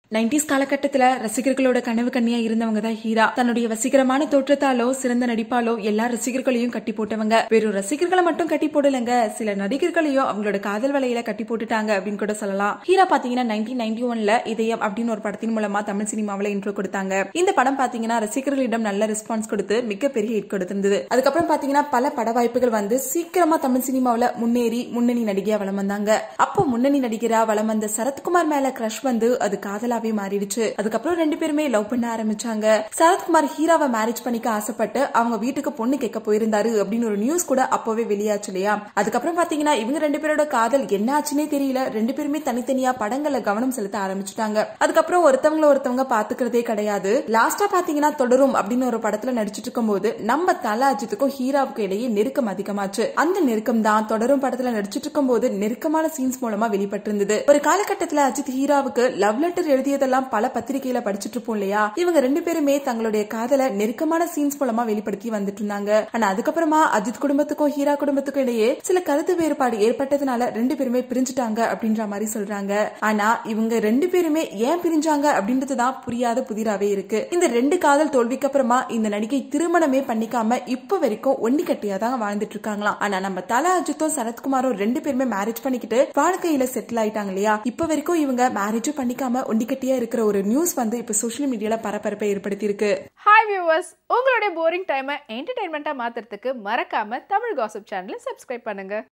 nineties காலகட்டத்துல ரசிகர்களோட கனவு கண்ணியா இருந்தவங்க தான் ஹீரா தன்னுடைய வசீகரமான தோற்றத்தாலோ சிறந்த நடிப்பாலோ எல்லா ரசிகர்களையும் கட்டி போட்டவங்க வெறும் ரசிகர்களை மட்டும் கட்டி போடலங்க சில நடிகர்களையும் அவங்களோட காதல் வலையில கட்டி போட்டுட்டாங்க அப்படின்னு கூட சொல்லலாம் ஹீரா பாத்தீங்கன்னா நைன்டீன் நைன்டி ஒன்ல இதயம் அப்படின்னு ஒரு படத்தின் மூலமா தமிழ் சினிமாவில இன்ட்ரோ கொடுத்தாங்க இந்த படம் பாத்தீங்கன்னா ரசிகர்களிடம் நல்ல ரெஸ்பான்ஸ் கொடுத்து மிகப்பெரிய ஹிட் கொடுத்திருந்தது அதுக்கப்புறம் பாத்தீங்கன்னா பல பட வாய்ப்புகள் வந்து சீக்கிரமா தமிழ் சினிமாவில முன்னேறி முன்னணி நடிகையா வலம் வந்தாங்க அப்போ முன்னணி நடிகரா வலம் வந்த சரத்குமார் மேல கிரஷ் வந்து அது காதலாவே மாறிடுச்சு அதுக்கப்புறம் ரெண்டு பேருமே லவ் பண்ண ஆரம்பிச்சாங்க சரத்குமார் ஹீராவை மேரேஜ் பண்ணிக்க ஆசைப்பட்டு அவங்க வீட்டுக்கு பொண்ணு கேட்க போயிருந்தாரு அப்படின்னு ஒரு நியூஸ் கூட அப்பவே வெளியாச்சு இல்லையா அதுக்கப்புறம் பாத்தீங்கன்னா இவங்க ரெண்டு பேரோட காதல் என்ன ஆச்சுன்னே தெரியல ரெண்டு பேருமே தனித்தனியா படங்கள்ல கவனம் செலுத்த ஆரம்பிச்சுட்டாங்க அதுக்கப்புறம் ஒருத்தவங்கள ஒருத்தவங்க பாத்துக்கிறதே கிடையாது லாஸ்டா பாத்தீங்கன்னா தொடரும் அப்படின்னு ஒரு படத்துல நடிச்சிட்டு இருக்கும்போது நம்ம தல அஜித்துக்கும் ஹீராவுக்கும் இடையே நெருக்கம் அதிகமாச்சு அந்த நெருக்கம் தான் தொடரும் படத்துல நடிச்சிட்டு இருக்கும்போது நெருக்கமான சீன்ஸ் மூலமா வெளிப்பட்டிருந்தது ஒரு காலகட்டத்துல அஜித் ஹீராவுக்கு லவ் லெட்டர் எழுதியதெல்லாம் பல பத்திரிகையில படிச்சிட்டு இருப்போம் இல்லையா இவங்க ரெண்டு பேருமே தங்களுடைய காதலை நெருக்கமான சீன்ஸ் மூலமா வெளிப்படுத்தி வந்துட்டு இருந்தாங்க ஆனா அதுக்கப்புறமா அஜித் குடும்பத்துக்கும் ஹீரா குடும்பத்துக்கும் இடையே சில கருத்து வேறுபாடு ஏற்பட்டதுனால ரெண்டு பேருமே பிரிஞ்சுட்டாங்க அப்படின்ற மாதிரி சொல்றாங்க ஆனா இவங்க ரெண்டு பேருமே ஏன் பிரிஞ்சாங்க அப்படின்றதுதான் புரியாத புதிராவே இருக்கு இந்த ரெண்டு காதல் தோல்விக்கு அப்புறமா இந்த நடிகை திருமணமே பண்ணிக்காம இப்ப வரைக்கும் ஒண்ணி கட்டியா தான் வாழ்ந்துட்டு இருக்காங்களாம் ஆனா நம்ம தல அஜித்தும் சரத்குமாரும் ரெண்டு பேருமே மேரேஜ் பண்ணிக்கிட்டு வாழ்க்கையில செட்டில் ஆயிட்டாங்க இல்லையா இப்ப வரைக்கும் இவங்க மேரேஜும் பண்ணிக்காம ஒண்டிக்கட்டியா இருக்கிற ஒரு நியூஸ் வந்து இப்ப சோசியல் மீடியால பரபரப்பை ஏற்படுத்தி இருக்கு ஹாய் வியூவர்ஸ் உங்களுடைய போரிங் டைமை என்டர்டைன்மெண்ட்டாக மாற்றுறதுக்கு மறக்காம தமிழ் காசிப் சேனலை சப்ஸ்கிரைப் பண்ணுங்க